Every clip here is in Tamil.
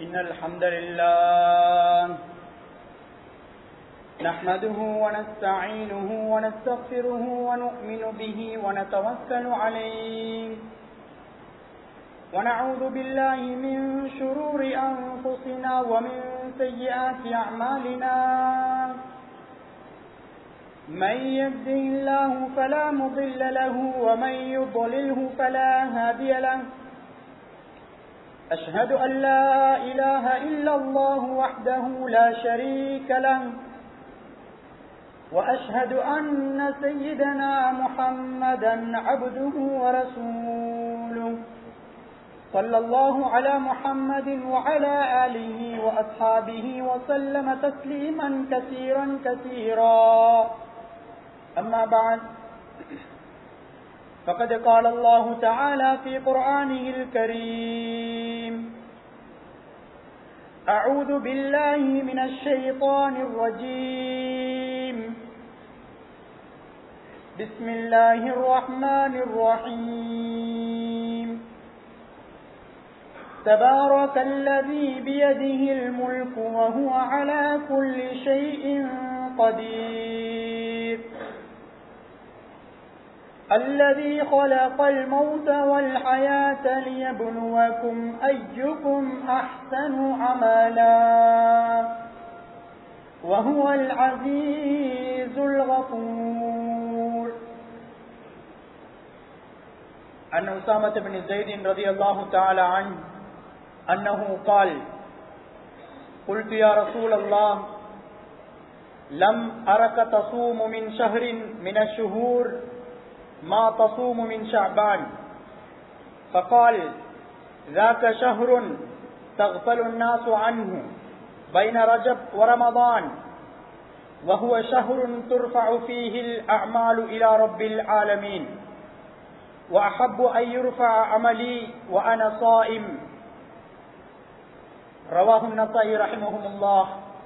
إن الحمد لله نحمده ونستعينه ونستغفره ونؤمن به ونتوكل عليه ونعوذ بالله من شرور أنفسنا ومن سيئات أعمالنا من يهده الله فلا مضل له ومن يضلله فلا هادي له أشهد أن لا إله إلا الله وحده لا شريك له وأشهد أن سيدنا محمدا عبده ورسوله صلى الله على محمد وعلى آله وأصحابه وسلم تسليما كثيرا كثيرا أما بعد فقد قال الله تعالى في قرآنه الكريم أعوذ بالله من الشيطان الرجيم بسم الله الرحمن الرحيم تبارك الذي بيده الملك وهو على كل شيء قدير الذي خلق الموت والحياة ليبلوكم أيكم أحسن عملا وهو العزيز الغفور عن أسامة بن زيد رضي الله تعالى عنه أنه قال قلت يا رسول الله لم أرك تصوم من شهر من الشهور ما تصوم من شعبان فقال ذاك شهر تغفل الناس عنه بين رجب ورمضان وهو شهر ترفع فيه الأعمال إلى رب العالمين وأحب أن يرفع عملي وأنا صائم رواه النسائي رحمهم الله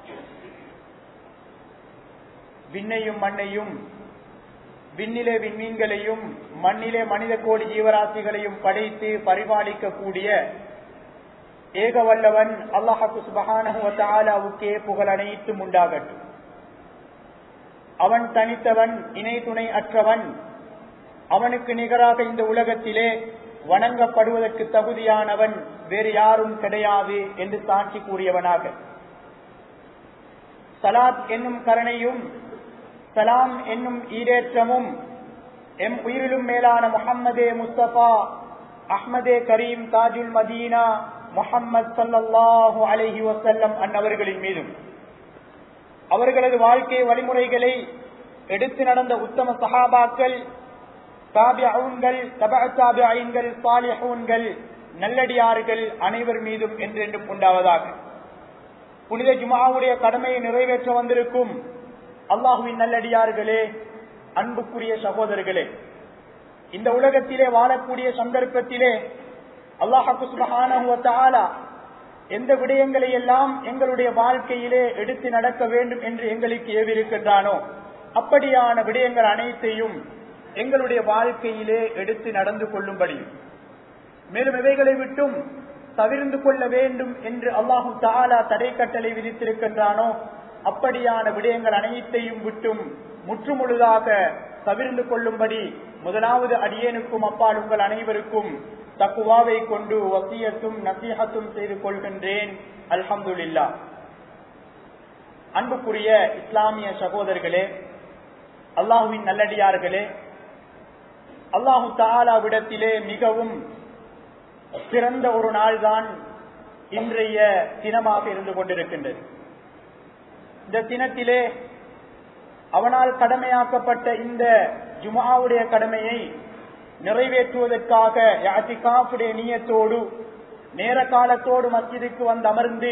விண்ணையும் மண்ணையும் விண்ணிலே விண்மீன்களையும் மண்ணிலே மனித கோடி ஜீவராசிகளையும் படைத்து பரிபாலிக்கக்கூடிய ஏக வல்லவன் அல்லாஹு சுபஹானஹுவத்தாலாவுக்கே புகழ் அனைத்தும் உண்டாகட்டும் அவன் தனித்தவன் இணை துணை அற்றவன் அவனுக்கு நிகராக இந்த உலகத்திலே வணங்கப்படுவதற்கு தகுதியானவன் வேறு யாரும் கிடையாது என்று சாட்சி கூறியவனாக சலாத் என்னும் கருணையும் சலாம் என்னும் ஈரேற்றமும் எம் உயிரிலும் மேலான முகம்மதே முஸ்தபா அஹ்மதே கரீம் தாஜுல் மதீனா முகம்மது சல்லாஹூ அலஹி வசல்லம் அன்னவர்களின் மீதும் அவர்களது வாழ்க்கை வழிமுறைகளை எடுத்து நடந்த உத்தம சஹாபாக்கள் தாபியவுன்கள் தபா தாபியன்கள் சாலிஹூன்கள் நல்லடியார்கள் அனைவர் மீதும் என்றென்றும் உண்டாவதாக புனித ஜுமாவுடைய கடமையை நிறைவேற்ற வந்திருக்கும் அல்லாஹுவின் நல்லடியார்களே அன்புக்குரிய சகோதரர்களே இந்த உலகத்திலே வாழக்கூடிய சந்தர்ப்பத்திலே அல்லாஹு சுபஹான எந்த விடயங்களை எல்லாம் எங்களுடைய வாழ்க்கையிலே எடுத்து நடக்க வேண்டும் என்று எங்களுக்கு ஏவிருக்கின்றானோ அப்படியான விடயங்கள் அனைத்தையும் எங்களுடைய வாழ்க்கையிலே எடுத்து நடந்து கொள்ளும்படியும் மேலும் இவைகளை விட்டும் தவிர்ந்து கொள்ள வேண்டும் என்று அல்லாஹு தாலா தடை கட்டளை விதித்திருக்கின்றானோ அப்படியான விடயங்கள் அனைத்தையும் விட்டும் முற்றுமுழுதாக தவிர்ந்து கொள்ளும்படி முதலாவது அடியேனுக்கும் அப்பால் உங்கள் அனைவருக்கும் தக்குவாவை கொண்டு வசியத்தும் நசீகத்தும் செய்து கொள்கின்றேன் அல்ஹம்துல்லா அன்புக்குரிய இஸ்லாமிய சகோதரர்களே அல்லாஹுவின் நல்லடியார்களே அல்லாஹு தாலாவிடத்திலே மிகவும் சிறந்த ஒரு நாள் தான் இன்றைய தினமாக இருந்து கொண்டிருக்கின்றது இந்த தினத்திலே அவனால் கடமையாக்கப்பட்ட இந்த ஜுமாவுடைய கடமையை நிறைவேற்றுவதற்காக யாத்திகாஃபுடைய நீயத்தோடு நேர காலத்தோடு மஸ்ஜிதுக்கு வந்து அமர்ந்து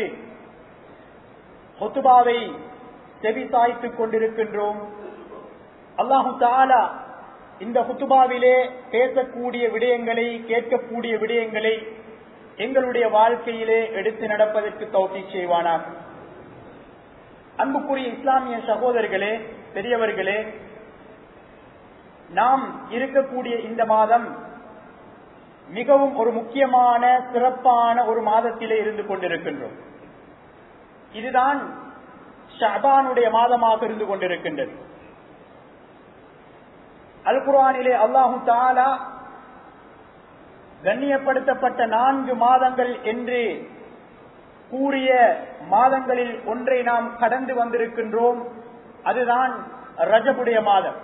ஹொத்துபாவை செவி சாய்த்துக் கொண்டிருக்கின்றோம் அல்லாஹு தாலா இந்த ஹுத்துபாவிலே பேசக்கூடிய விடயங்களை கேட்கக்கூடிய விடயங்களை எங்களுடைய வாழ்க்கையிலே எடுத்து நடப்பதற்கு தௌட்டி செய்வானாக அன்புக்குரிய இஸ்லாமிய சகோதரர்களே பெரியவர்களே நாம் இருக்கக்கூடிய இந்த மாதம் மிகவும் ஒரு முக்கியமான சிறப்பான ஒரு மாதத்திலே இருந்து கொண்டிருக்கின்றோம் இதுதான் ஷபானுடைய மாதமாக இருந்து கொண்டிருக்கின்றது அல் குர்ஆனிலே அல்லாஹு தாலா கண்ணியப்படுத்தப்பட்ட நான்கு மாதங்கள் என்று கூறிய மாதங்களில் ஒன்றை நாம் கடந்து வந்திருக்கின்றோம் அதுதான் ரஜபுடைய மாதம்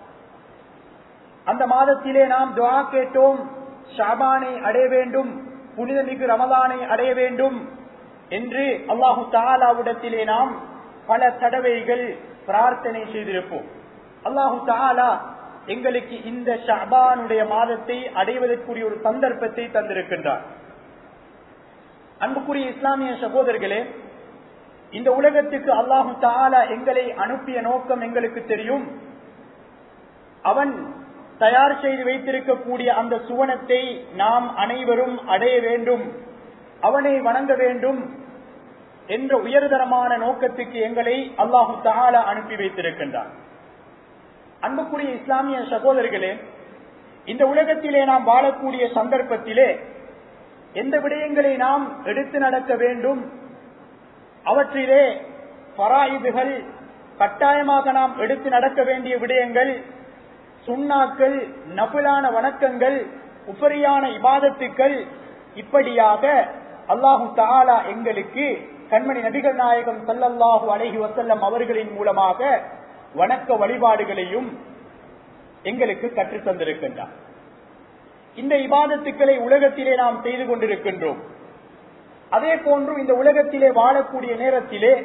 அந்த மாதத்திலே நாம் துவா கேட்டோம் ஷாபானை அடைய வேண்டும் புனிதமிகு ரமதானை அடைய வேண்டும் என்று அல்லாஹு தாலாவிடத்திலே நாம் பல தடவைகள் பிரார்த்தனை செய்திருப்போம் அல்லாஹு தாலா எங்களுக்கு இந்த ஷாபானுடைய மாதத்தை அடைவதற்குரிய ஒரு சந்தர்ப்பத்தை தந்திருக்கின்றார் அன்புக்குரிய இஸ்லாமிய சகோதரர்களே இந்த உலகத்துக்கு அல்லாஹு தாலா எங்களை அனுப்பிய நோக்கம் எங்களுக்கு தெரியும் அவன் தயார் செய்து வைத்திருக்கக்கூடிய அந்த சுவனத்தை நாம் அனைவரும் அடைய வேண்டும் அவனை வணங்க வேண்டும் என்ற உயர்தரமான நோக்கத்துக்கு எங்களை அல்லாஹு தாலா அனுப்பி வைத்திருக்கின்றான் அன்புக்குரிய இஸ்லாமிய சகோதரர்களே இந்த உலகத்திலே நாம் வாழக்கூடிய சந்தர்ப்பத்திலே எந்த விடயங்களை நாம் எடுத்து நடக்க வேண்டும் அவற்றிலே பராயுதுகள் கட்டாயமாக நாம் எடுத்து நடக்க வேண்டிய விடயங்கள் சுண்ணாக்கள் நபுலான வணக்கங்கள் உபரியான இபாதத்துக்கள் இப்படியாக அல்லாஹு தாலா எங்களுக்கு கண்மணி நபிகள் நாயகம் சல்லல்லாஹு அலஹி வசல்லம் அவர்களின் மூலமாக வணக்க வழிபாடுகளையும் எங்களுக்கு கற்றுத் தந்திருக்கின்றார் இந்த இபாதத்துக்களை உலகத்திலே நாம் செய்து கொண்டிருக்கின்றோம் அதே போன்று இந்த உலகத்திலே வாழக்கூடிய நேரத்திலே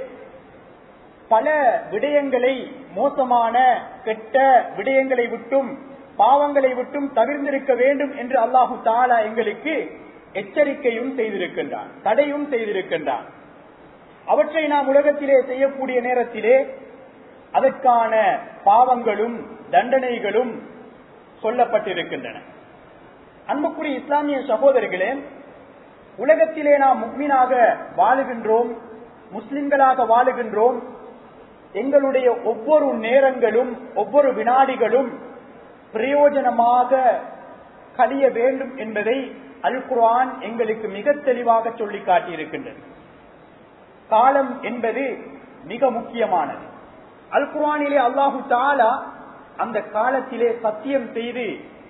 பல விடயங்களை மோசமான கெட்ட விடயங்களை விட்டும் பாவங்களை விட்டும் தவிர்ந்திருக்க வேண்டும் என்று அல்லாஹு தாலா எங்களுக்கு எச்சரிக்கையும் செய்திருக்கின்றான் தடையும் செய்திருக்கின்றான் அவற்றை நாம் உலகத்திலே செய்யக்கூடிய நேரத்திலே அதற்கான பாவங்களும் தண்டனைகளும் சொல்லப்பட்டிருக்கின்றன அன்புக்குரிய இஸ்லாமிய சகோதரர்களே உலகத்திலே நாம் முக்மீனாக வாழுகின்றோம் முஸ்லிம்களாக வாழுகின்றோம் எங்களுடைய ஒவ்வொரு நேரங்களும் ஒவ்வொரு வினாடிகளும் பிரயோஜனமாக கழிய வேண்டும் என்பதை அல் குர்ஆன் எங்களுக்கு மிக தெளிவாக சொல்லி காட்டியிருக்கின்றது காலம் என்பது மிக முக்கியமானது அல் குர்ஆனிலே அல்லாஹு தாலா அந்த காலத்திலே சத்தியம் செய்து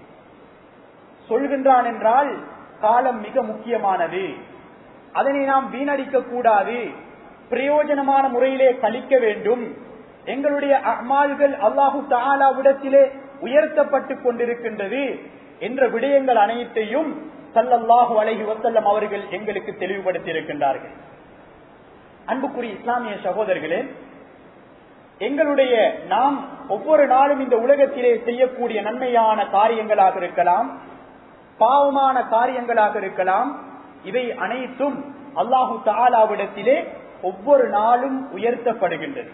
சொல்கின்றான் என்றால் காலம் மிக முக்கியமானது அதனை நாம் வீணடிக்க கூடாது பிரயோஜனமான முறையிலே கழிக்க வேண்டும் எங்களுடைய அமால்கள் அல்லாஹு தாலாவிடத்திலே உயர்த்தப்பட்டு கொண்டிருக்கின்றது என்ற விடயங்கள் அனைத்தையும் சல்லல்லாஹு அலஹி வசல்லம் அவர்கள் எங்களுக்கு தெளிவுபடுத்தி இருக்கின்றார்கள் அன்புக்குரிய இஸ்லாமிய சகோதரர்களே எங்களுடைய நாம் ஒவ்வொரு நாளும் இந்த உலகத்திலே செய்யக்கூடிய நன்மையான காரியங்களாக இருக்கலாம் பாவமான காரியங்களாக இருக்கலாம் இவை அனைத்தும் அல்லாஹு தாலாவிடத்திலே ஒவ்வொரு நாளும் உயர்த்தப்படுகின்றது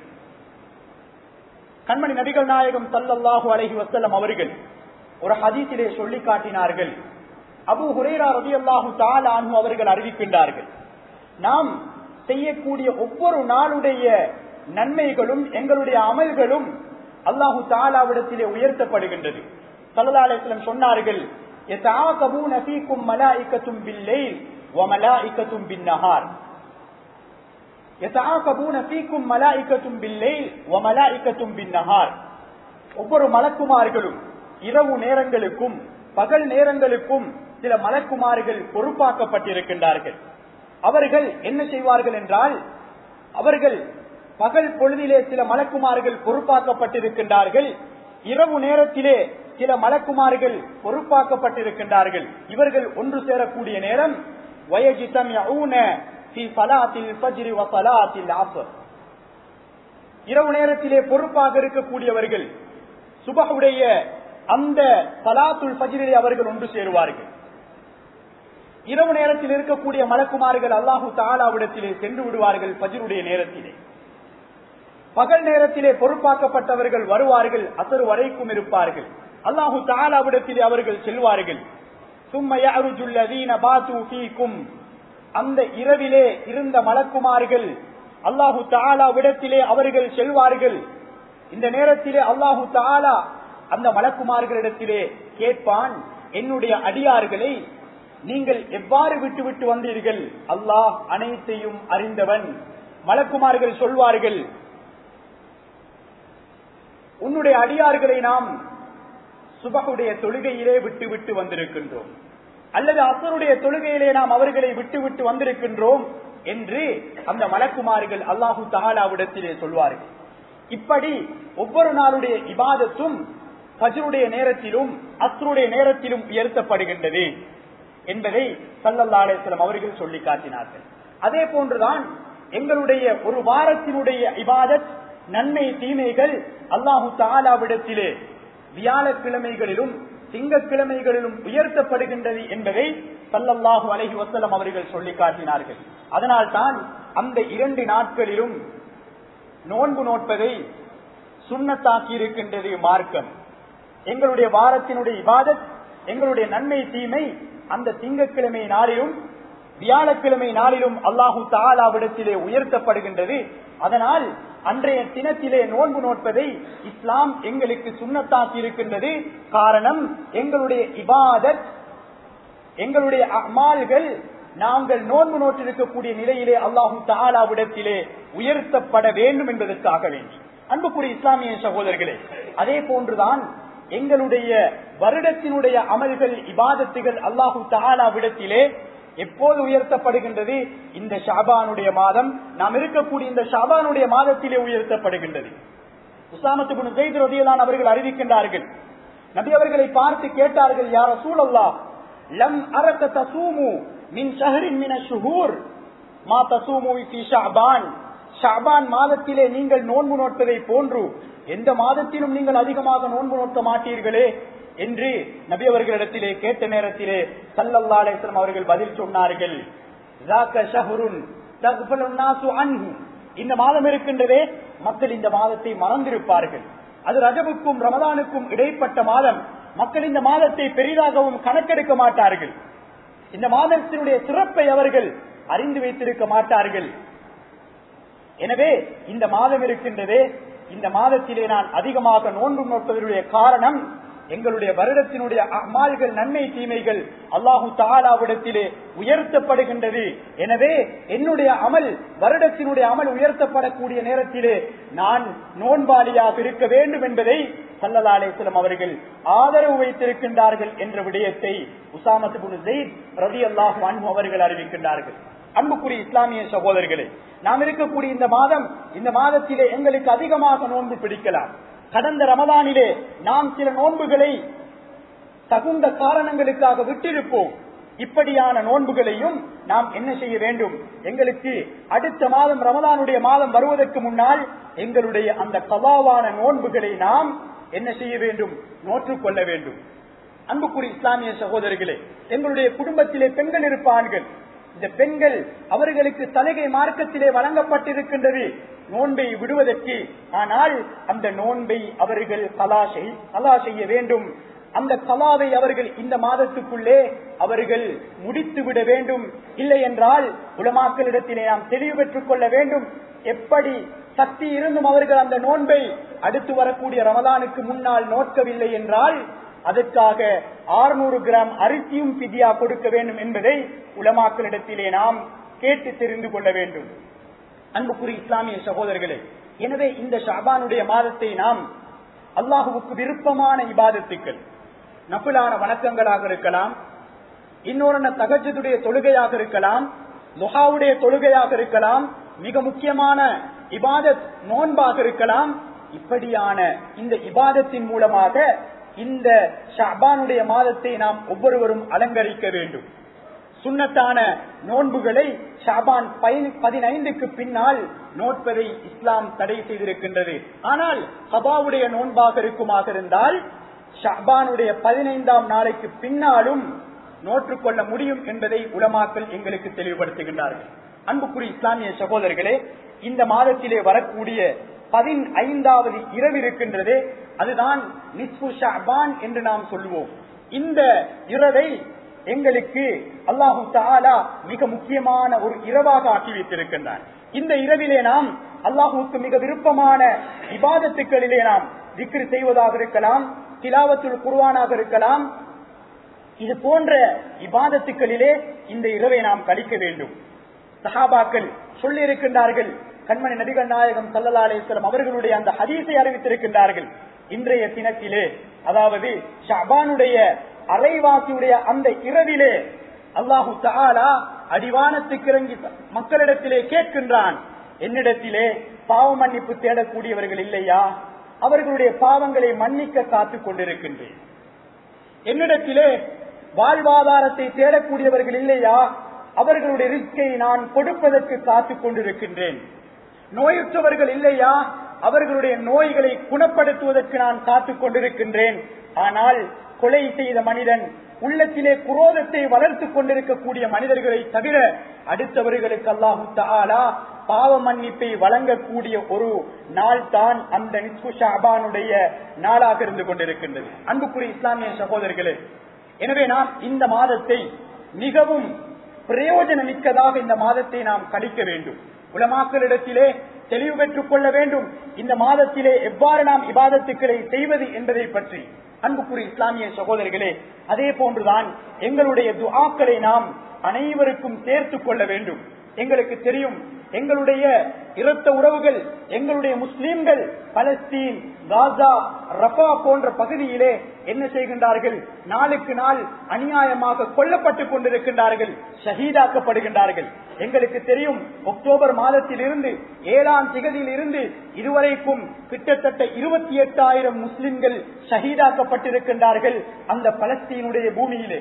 கண்மணி நபிகள் நாயகம் சல்லல்லாஹு அலஹி வசல்லம் அவர்கள் ஒரு ஹதீஸிலே சொல்லி காட்டினார்கள் அபு ஹுரேரா ரவி அல்லாஹு தாலானு அவர்கள் அறிவிக்கின்றார்கள் நாம் செய்யக்கூடிய ஒவ்வொரு நாளுடைய நன்மைகளும் எங்களுடைய அமல்களும் அல்லாஹு தாலாவிடத்திலே உயர்த்தப்படுகின்றது சல்லல்லாஹு சொன்னார்கள் يتعاقبون فيكم ملائكة بالليل وملائكة بالنهار يتعاقبون فيكم ملائكة بالليل وملائكة بالنهار ஒவ்வொரு மலக்குமார்களும் இரவு நேரங்களுக்கும் பகல் நேரங்களுக்கும் சில மலக்குமார்கள் பொறுப்பாக்கப்பட்டிருக்கின்றார்கள் அவர்கள் என்ன செய்வார்கள் என்றால் அவர்கள் பகல் பொழுதிலே சில மலக்குமார்கள் பொறுப்பாக்கப்பட்டிருக்கின்றார்கள் இரவு நேரத்திலே சில மலக்குமார்கள் பொறுப்பாக்கப்பட்டிருக்கின்றார்கள் இவர்கள் ஒன்று சேரக்கூடிய நேரம் இரவு நேரத்திலே பொறுப்பாக இருக்கக்கூடியவர்கள் சுபகுடைய அந்த சலாத்துல் பஜிரிலே அவர்கள் ஒன்று சேருவார்கள் இரவு நேரத்தில் இருக்கக்கூடிய மலக்குமார்கள் அல்லாஹு தாலாவிடத்திலே சென்று விடுவார்கள் பஜிருடைய நேரத்திலே பகல் நேரத்திலே பொறுப்பாக்கப்பட்டவர்கள் வருவார்கள் அசரு வரைக்கும் இருப்பார்கள் அல்லாஹு தாலாவிடத்திலே அவர்கள் செல்வார்கள் அந்த இரவிலே இருந்த மலக்குமார்கள் அல்லாஹு தாலாவிடத்திலே அவர்கள் செல்வார்கள் இந்த நேரத்திலே அல்லாஹு தாலா அந்த மலக்குமார்களிடத்திலே கேட்பான் என்னுடைய அடியார்களை நீங்கள் எவ்வாறு விட்டு விட்டு வந்தீர்கள் அல்லாஹ் அனைத்தையும் அறிந்தவன் மலக்குமார்கள் சொல்வார்கள் உன்னுடைய அடியார்களை நாம் சுபகுடைய தொழுகையிலே விட்டு விட்டு வந்திருக்கின்றோம் அல்லது அசருடைய தொழுகையிலே நாம் அவர்களை விட்டு விட்டு வந்திருக்கின்றோம் என்று அந்த மலக்குமார்கள் அல்லாஹு தகாலாவிடத்திலே சொல்வார்கள் இப்படி ஒவ்வொரு நாளுடைய இபாதத்தும் ஃபஜ்ருடைய நேரத்திலும் அஸ்ருடைய நேரத்திலும் உயர்த்தப்படுகின்றது என்பதை சல்லல்லா அலிஸ்லாம் அவர்கள் சொல்லி காட்டினார்கள் அதே போன்றுதான் எங்களுடைய ஒரு வாரத்தினுடைய இபாதத் நன்மை தீமைகள் அல்லாஹு தாலாவிடத்திலே வியாழக்கிழமைகளிலும் திங்கக்கிழமைகளிலும் உயர்த்தப்படுகின்றது என்பதை சல்லல்லாஹு அலஹி வசலம் அவர்கள் சொல்லி காட்டினார்கள் அதனால் தான் அந்த இரண்டு நாட்களிலும் நோன்பு நோட்பதை சுண்ணத்தாக்கி இருக்கின்றது மார்க்கம் எங்களுடைய வாரத்தினுடைய இபாதத் எங்களுடைய நன்மை தீமை அந்த திங்கக்கிழமை நாளிலும் வியாழக்கிழமை நாளிலும் அல்லாஹு தாலாவிடத்திலே உயர்த்தப்படுகின்றது அதனால் அன்றைய தினத்திலே நோன்பு நோட்பதை இஸ்லாம் எங்களுக்கு சுண்ணத்தாக்கி இருக்கின்றது காரணம் எங்களுடைய இபாதத் எங்களுடைய அமால்கள் நாங்கள் நோன்பு நோட்டிருக்கக்கூடிய நிலையிலே அல்லாஹு தாலாவிடத்திலே உயர்த்தப்பட வேண்டும் என்பதற்காக வேண்டி அன்புக்குரிய இஸ்லாமிய சகோதரர்களே அதே போன்றுதான் எங்களுடைய வருடத்தினுடைய அமல்கள் இபாதத்துகள் அல்லாஹு தாலாவிடத்திலே எப்போது உயர்த்தப்படுகின்றது இந்த ஷாபானுடைய மாதம் நாம் இருக்கக்கூடிய இந்த ஷாபானுடைய மாதத்திலே உயர்த்தப்படுகின்றது உசாமத்து ஜெயித் ரதியலான் அவர்கள் அறிவிக்கின்றார்கள் நபி அவர்களை பார்த்து கேட்டார்கள் யார சூழல்லா லம் அரக்க தசூமு மின் ஷஹரின் மின ஷுஹூர் மா தசூமு ஃபி ஷாபான் ஷாபான் மாதத்திலே நீங்கள் நோன்பு நோட்பதை போன்று எந்த மாதத்திலும் நீங்கள் அதிகமாக நோன்பு நோக்க மாட்டீர்களே என்று நபி அவர்களிடத்திலே கேட்ட நேரத்திலே சல்லல்லா அலிஸ்லாம் அவர்கள் பதில் சொன்னார்கள் இந்த மாதம் இருக்கின்றதே மக்கள் இந்த மாதத்தை மறந்திருப்பார்கள் அது ரஜபுக்கும் ரமதானுக்கும் இடைப்பட்ட மாதம் மக்கள் இந்த மாதத்தை பெரிதாகவும் கணக்கெடுக்க மாட்டார்கள் இந்த மாதத்தினுடைய சிறப்பை அவர்கள் அறிந்து வைத்திருக்க மாட்டார்கள் எனவே இந்த மாதம் இருக்கின்றதே இந்த மாதத்திலே நான் அதிகமாக நோன்பு நோட்பதனுடைய காரணம் எங்களுடைய வருடத்தினுடைய அமால்கள் நன்மை தீமைகள் அல்லாஹு தாலாவிடத்திலே உயர்த்தப்படுகின்றது எனவே என்னுடைய அமல் வருடத்தினுடைய அமல் உயர்த்தப்படக்கூடிய நேரத்திலே நான் நோன்பாளியாக இருக்க வேண்டும் என்பதை சல்லல்லா அலிஸ்லம் அவர்கள் ஆதரவு வைத்திருக்கின்றார்கள் என்ற விடயத்தை உசாமத்து ஜெயித் ரவி அல்லாஹ் அவர்கள் அறிவிக்கின்றார்கள் அன்புக்குரிய இஸ்லாமிய சகோதரர்களே நாம் இருக்கக்கூடிய இந்த மாதம் இந்த மாதத்திலே எங்களுக்கு அதிகமாக நோன்பு பிடிக்கலாம் கடந்த ரமதானிலே நாம் சில நோன்புகளை தகுந்த காரணங்களுக்காக விட்டிருப்போம் இப்படியான நோன்புகளையும் நாம் என்ன செய்ய வேண்டும் எங்களுக்கு அடுத்த மாதம் ரமதானுடைய மாதம் வருவதற்கு முன்னால் எங்களுடைய அந்த கவாவான நோன்புகளை நாம் என்ன செய்ய வேண்டும் நோற்றுக்கொள்ள வேண்டும் அன்புக்குரிய இஸ்லாமிய சகோதரர்களே எங்களுடைய குடும்பத்திலே பெண்கள் இருப்பார்கள் இந்த பெண்கள் அவர்களுக்கு சலுகை மார்க்கத்திலே வழங்கப்பட்டிருக்கின்றது நோன்பை விடுவதற்கு ஆனால் அந்த நோன்பை அவர்கள் கலா கலா செய்ய வேண்டும் அந்த கலாவை அவர்கள் இந்த மாதத்துக்குள்ளே அவர்கள் முடித்து விட வேண்டும் இல்லை என்றால் உலமாக்களிடத்திலே நாம் தெளிவு பெற்றுக் கொள்ள வேண்டும் எப்படி சக்தி இருந்தும் அவர்கள் அந்த நோன்பை அடுத்து வரக்கூடிய ரமதானுக்கு முன்னால் நோக்கவில்லை என்றால் அதற்காக ஆறுநூறு கிராம் அரிசியும் பிதியா கொடுக்க வேண்டும் என்பதை உலமாக்களிடத்திலே நாம் கேட்டு தெரிந்து கொள்ள வேண்டும் அன்புக்குரிய இஸ்லாமிய சகோதரர்களே எனவே இந்த ஷாபானுடைய மாதத்தை நாம் அல்லாஹுவுக்கு விருப்பமான இபாதத்துக்கள் நப்புலான வணக்கங்களாக இருக்கலாம் இன்னொரு தகஜத்துடைய தொழுகையாக இருக்கலாம் லுஹாவுடைய தொழுகையாக இருக்கலாம் மிக முக்கியமான இபாதத் நோன்பாக இருக்கலாம் இப்படியான இந்த இபாதத்தின் மூலமாக இந்த ஷாபானுடைய மாதத்தை நாம் ஒவ்வொருவரும் அலங்கரிக்க வேண்டும் சுண்ணத்தான நோன்புகளை ஷாபான் பதினைந்துக்கு பின்னால் நோட்பதை இஸ்லாம் தடை செய்திருக்கின்றது ஆனால் ஹபாவுடைய நோன்பாக இருக்குமாக இருந்தால் ஷாபானுடைய பதினைந்தாம் நாளைக்கு பின்னாலும் நோற்றுக்கொள்ள முடியும் என்பதை உலமாக்கள் எங்களுக்கு தெளிவுபடுத்துகின்றார்கள் அன்புக்குரிய இஸ்லாமிய சகோதரர்களே இந்த மாதத்திலே வரக்கூடிய பதினைந்தாவது இரவு இருக்கின்றது அதுதான் நிஸ்பு ஷாபான் என்று நாம் சொல்லுவோம் இந்த இரவை எங்களுக்கு அல்லாஹு தாலா மிக முக்கியமான ஒரு இரவாக ஆக்கி வைத்திருக்கின்றார் இந்த இரவிலே நாம் அல்லாஹுக்கு மிக விருப்பமான விவாதத்துக்களிலே நாம் திக்ரு செய்வதாக இருக்கலாம் திலாவத்துள் குருவானாக இருக்கலாம் இது போன்ற இபாதத்துக்களிலே இந்த இரவை நாம் கழிக்க வேண்டும் சஹாபாக்கள் சொல்லி இருக்கின்றார்கள் கண்மணி நபிகள் நாயகம் சல்லல்லா அலிஸ்லாம் அவர்களுடைய அந்த ஹதீஸை அறிவித்திருக்கின்றார்கள் இன்றைய தினத்திலே அதாவது ஷபானுடைய அரைவாசியுடைய அந்த இரவிலே அல்லாஹு தஆலா அடிவானத்துக்கு இறங்கி மக்களிடத்திலே கேட்கின்றான் என்னிடத்திலே பாவ மன்னிப்பு தேடக்கூடியவர்கள் இல்லையா அவர்களுடைய பாவங்களை மன்னிக்க காத்துக் கொண்டிருக்கின்றேன் என்னிடத்திலே வாழ்வாதாரத்தை தேடக்கூடியவர்கள் இல்லையா அவர்களுடைய ரிஸ்கை நான் கொடுப்பதற்கு காத்துக் கொண்டிருக்கின்றேன் நோயுற்றவர்கள் இல்லையா அவர்களுடைய நோய்களை குணப்படுத்துவதற்கு நான் காத்துக் கொண்டிருக்கின்றேன் ஆனால் கொலை செய்த மனிதன் உள்ளத்திலே குரோதத்தை வளர்த்துக் கொண்டிருக்கக்கூடிய மனிதர்களை தவிர அடுத்தவர்களுக்கு அல்லாஹு தஆலா பாவ மன்னிப்பை வழங்கக்கூடிய ஒரு நாள் தான் அந்த நிஸ்கு ஷாபானுடைய நாளாக இருந்து கொண்டிருக்கின்றது அன்புக்குரிய இஸ்லாமிய சகோதரர்களே எனவே நாம் இந்த மாதத்தை மிகவும் பிரயோஜனமிக்கதாக இந்த மாதத்தை நாம் கழிக்க வேண்டும் உலமாக்களிடத்திலே தெளிவு பெற்றுக் கொள்ள வேண்டும் இந்த மாதத்திலே எவ்வாறு நாம் இபாதத்துக்களை செய்வது என்பதை பற்றி அன்புக்குரிய இஸ்லாமிய சகோதரர்களே அதே போன்றுதான் எங்களுடைய துஆக்களை நாம் அனைவருக்கும் சேர்த்துக் கொள்ள வேண்டும் எங்களுக்கு தெரியும் எங்களுடைய இரத்த உறவுகள் எங்களுடைய முஸ்லிம்கள் பலஸ்தீன் காசா ரஃபா போன்ற பகுதியிலே என்ன செய்கின்றார்கள் நாளுக்கு நாள் அநியாயமாக கொல்லப்பட்டுக் கொண்டிருக்கின்றார்கள் ஷஹீதாக்கப்படுகின்றார்கள் எங்களுக்கு தெரியும் அக்டோபர் மாதத்தில் இருந்து ஏழாம் திகதியில் இருந்து இதுவரைக்கும் கிட்டத்தட்ட இருபத்தி எட்டாயிரம் முஸ்லிம்கள் ஷஹீதாக்கப்பட்டிருக்கின்றார்கள் அந்த பலஸ்தீனுடைய பூமியிலே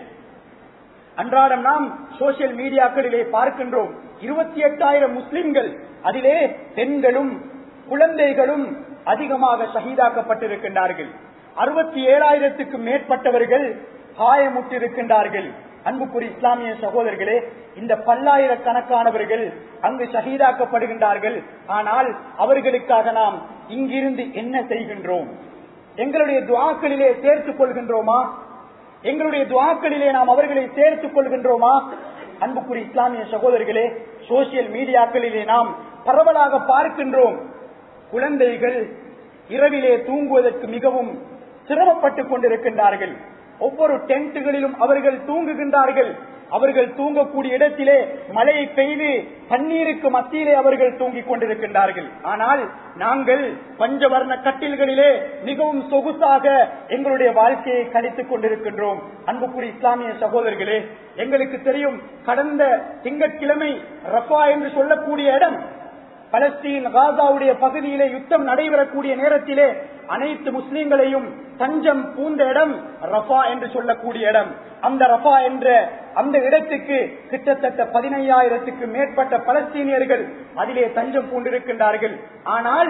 அன்றாடம் நாம் சோசியல் மீடியாக்களிலே பார்க்கின்றோம் இருபத்தி எட்டாயிரம் முஸ்லிம்கள் அதிலே பெண்களும் குழந்தைகளும் அதிகமாக ஷஹீதாக்கப்பட்டிருக்கின்றார்கள் அறுபத்தி ஏழாயிரத்துக்கு மேற்பட்டவர்கள் காயமுற்றிருக்கின்றார்கள் அன்புக்குரிய இஸ்லாமிய சகோதரர்களே இந்த பல்லாயிரக்கணக்கானவர்கள் அங்கு ஷஹீதாக்கப்படுகின்றார்கள் ஆனால் அவர்களுக்காக நாம் இங்கிருந்து என்ன செய்கின்றோம் எங்களுடைய துவாக்களிலே சேர்த்துக் கொள்கின்றோமா எங்களுடைய துவாக்களிலே நாம் அவர்களை சேர்த்துக் கொள்கின்றோமா அன்புக்குரிய இஸ்லாமிய சகோதரர்களே சோசியல் மீடியாக்களிலே நாம் பரவலாக பார்க்கின்றோம் குழந்தைகள் இரவிலே தூங்குவதற்கு மிகவும் சிரமப்பட்டுக் கொண்டிருக்கின்றார்கள் ஒவ்வொரு டென்ட்டுகளிலும் அவர்கள் தூங்குகின்றார்கள் அவர்கள் தூங்கக்கூடிய இடத்திலே மழை பெய்து தண்ணீருக்கு மத்தியிலே அவர்கள் தூங்கிக் கொண்டிருக்கின்றார்கள் ஆனால் நாங்கள் பஞ்சவர்ண கட்டில்களிலே மிகவும் சொகுசாக எங்களுடைய வாழ்க்கையை கழித்துக் கொண்டிருக்கின்றோம் அன்புக்குரிய இஸ்லாமிய சகோதரர்களே எங்களுக்கு தெரியும் கடந்த திங்கட்கிழமை ரஃபா என்று சொல்லக்கூடிய இடம் பலஸ்தீன் காசாவுடைய பகுதியிலே யுத்தம் நடைபெறக்கூடிய நேரத்திலே அனைத்து முஸ்லிம்களையும் தஞ்சம் பூந்த இடம் ரஃபா என்று சொல்லக்கூடிய இடம் அந்த ரஃபா என்ற அந்த இடத்துக்கு கிட்டத்தட்ட பதினையாயிரத்துக்கு மேற்பட்ட பலஸ்தீனியர்கள் அதிலே தஞ்சம் பூண்டிருக்கின்றார்கள் ஆனால்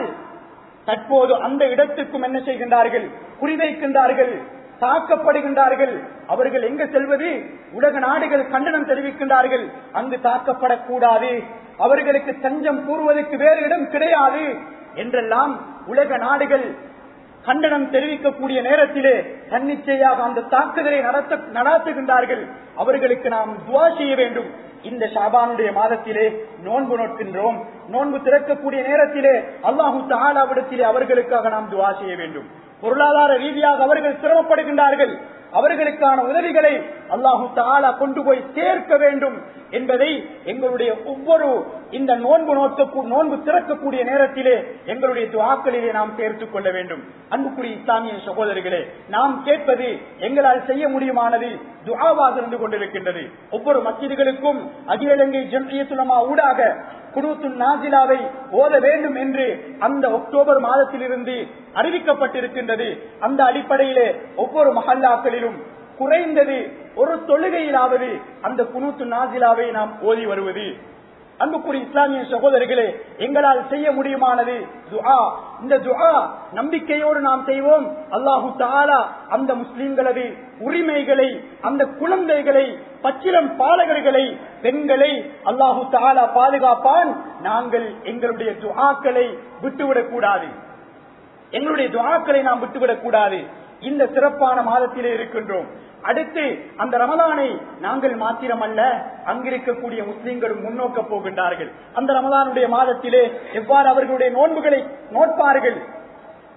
தற்போது அந்த இடத்துக்கும் என்ன செய்கின்றார்கள் குறிவைக்கின்றார்கள் தாக்கப்படுகின்றார்கள் அவர்கள் எங்க செல்வது உலக நாடுகள் கண்டனம் தெரிவிக்கின்றார்கள் அங்கு தாக்கப்படக்கூடாது அவர்களுக்கு தஞ்சம் கூறுவதற்கு வேறு இடம் கிடையாது என்றெல்லாம் உலக நாடுகள் கண்டனம் தெரிவிக்கக்கூடிய நேரத்திலே தன்னிச்சையாக அந்த தாக்குதலை நடத்த நடாத்துகின்றார்கள் அவர்களுக்கு நாம் துவா செய்ய வேண்டும் இந்த ஷாபானுடைய மாதத்திலே நோன்பு நோக்கின்றோம் நோன்பு திறக்கக்கூடிய நேரத்திலே அல்லாஹு தாலாவிடத்திலே அவர்களுக்காக நாம் துவா செய்ய வேண்டும் பொருளாதார ரீதியாக அவர்கள் சிரமப்படுகின்றார்கள் அவர்களுக்கான உதவிகளை அல்லாஹு தாலா கொண்டு போய் சேர்க்க வேண்டும் என்பதை எங்களுடைய ஒவ்வொரு இந்த நோன்பு நோக்க நோன்பு திறக்கக்கூடிய நேரத்திலே எங்களுடைய துவாக்களிலே நாம் சேர்த்துக் கொள்ள வேண்டும் அன்புக்குரிய இஸ்லாமிய சகோதரர்களே நாம் கேட்பது எங்களால் செய்ய முடியுமானது துவாவாக இருந்து கொண்டிருக்கின்றது ஒவ்வொரு மசிதிகளுக்கும் அகில இலங்கை ஜம்மியத்துலமா ஊடாக குனூத்து நாசிலாவை ஓத வேண்டும் என்று அந்த அக்டோபர் மாதத்திலிருந்து அறிவிக்கப்பட்டிருக்கின்றது அந்த அடிப்படையிலே ஒவ்வொரு மஹல்லாக்களிலும் குறைந்தது ஒரு தொழுகையிலாவது அந்த குனூத்து நாசிலாவை நாம் ஓதி வருவது அன்புக்குரிய இஸ்லாமிய சகோதரர்களே எங்களால் செய்ய முடியுமானது துஆ இந்த துஆ நம்பிக்கையோடு நாம் செய்வோம் அல்லாஹு தாலா அந்த முஸ்லிம்களது உரிமைகளை அந்த குழந்தைகளை பச்சிலம் பாலகர்களை பெண்களை அல்லாஹு தாலா பாதுகாப்பான் நாங்கள் எங்களுடைய துஆக்களை விட்டுவிடக் கூடாது எங்களுடைய துஆக்களை நாம் விட்டுவிடக் கூடாது இந்த சிறப்பான மாதத்திலே இருக்கின்றோம் அடுத்து அந்த ரமதானை நாங்கள் மாத்திரமல்ல அங்கிருக்கக்கூடிய முஸ்லிம்களும் முன்னோக்க போகின்றார்கள் அந்த ரமதானுடைய மாதத்திலே எவ்வாறு அவர்களுடைய நோன்புகளை நோட்பார்கள்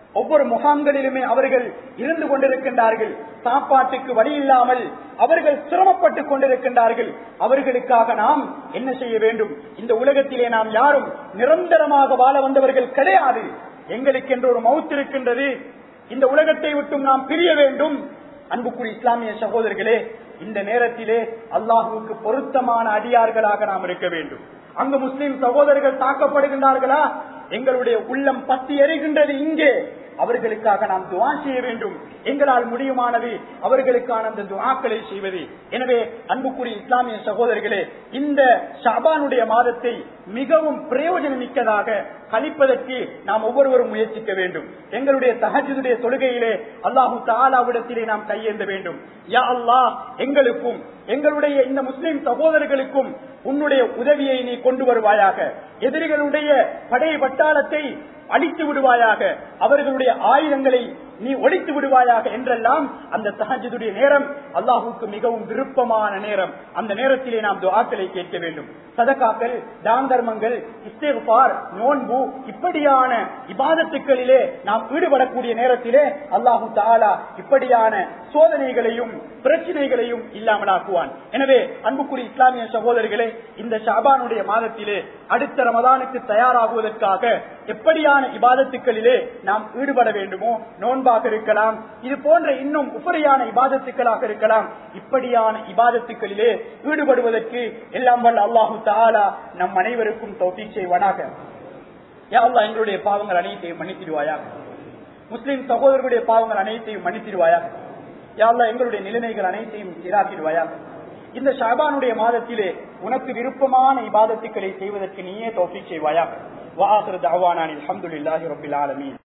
ஒவ்வொரு முகாம்களிலுமே அவர்கள் இருந்து கொண்டிருக்கின்றார்கள் சாப்பாட்டுக்கு வழி இல்லாமல் அவர்கள் சிரமப்பட்டுக் கொண்டிருக்கின்றார்கள் அவர்களுக்காக நாம் என்ன செய்ய வேண்டும் இந்த உலகத்திலே நாம் யாரும் நிரந்தரமாக வாழ வந்தவர்கள் கிடையாது எங்களுக்கு என்று ஒரு மவுத் இருக்கின்றது இந்த உலகத்தை விட்டும் நாம் பிரிய வேண்டும் அன்புக்குரிய இஸ்லாமிய சகோதரர்களே இந்த நேரத்திலே அல்லாஹுவுக்கு பொருத்தமான அடியார்களாக நாம் இருக்க வேண்டும் அங்கு முஸ்லிம் சகோதரர்கள் தாக்கப்படுகின்றார்களா எங்களுடைய உள்ளம் பத்தி எறிகின்றது இங்கே அவர்களுக்காக நாம் துவா செய்ய வேண்டும் எங்களால் முடியுமானது அவர்களுக்கான அந்த துவாக்களை செய்வது எனவே அன்புக்குரிய இஸ்லாமிய சகோதரர்களே இந்த ஷாபானுடைய மாதத்தை மிகவும் பிரயோஜனமிக்கதாக கழிப்பதற்கு நாம் ஒவ்வொருவரும் முயற்சிக்க வேண்டும் எங்களுடைய தகஜுடைய தொழுகையிலே அல்லாஹு தாலாவிடத்திலே நாம் கையேந்த வேண்டும் யா அல்லாஹ் எங்களுக்கும் எங்களுடைய இந்த முஸ்லிம் சகோதரர்களுக்கும் உன்னுடைய உதவியை நீ கொண்டு வருவாயாக எதிரிகளுடைய படை பட்டாளத்தை அழித்து விடுவாயாக அவர்களுடைய ஆயுதங்களை நீ ஒழித்து விடுவாயாக என்றெல்லாம் அந்த தஹஜுடைய நேரம் அல்லாஹுக்கு மிகவும் விருப்பமான நேரம் அந்த நேரத்திலே நாம் துஆக்களை கேட்க வேண்டும் சதகாக்கள் தான தர்மங்கள் இஸ்தேபார் நோன்பு இப்படியான இபாதத்துக்களிலே நாம் ஈடுபடக்கூடிய நேரத்திலே அல்லாஹு தாலா இப்படியான சோதனைகளையும் பிரச்சனைகளையும் இல்லாமலாக்குவான் எனவே அன்புக்குரிய இஸ்லாமிய சகோதரர்களே இந்த ஷாபானுடைய மாதத்திலே அடுத்த ரமதானுக்கு தயாராகுவதற்காக எப்படியான இபாதத்துக்களிலே நாம் ஈடுபட வேண்டுமோ நோன்பாக இருக்கலாம் இது போன்ற இன்னும் உபரியான இபாதத்துக்களாக இருக்கலாம் இப்படியான இபாதத்துக்களிலே ஈடுபடுவதற்கு எல்லாம் வல்ல அல்லாஹு தாலா நம் அனைவருக்கும் தௌஃபீ செய்வானாக யா அல்லாஹ் எங்களுடைய பாவங்கள் அனைத்தையும் மன்னித்திடுவாயாக முஸ்லிம் சகோதரர்களுடைய பாவங்கள் அனைத்தையும் மன்னித்திடுவாயாக யா அல்லாஹ் எங்களுடைய நிலைமைகள் அனைத்தையும் சீராக்கிடுவாயாக இந்த ஷாபானுடைய மாதத்திலே உனக்கு விருப்பமான இபாதத்துக்களை செய்வதற்கு நீயே தௌஃபீக் செய்வாயாக வாஹர் தவானான் அல்ஹம்துலில்லாஹி ரப்பில் ஆலமீன்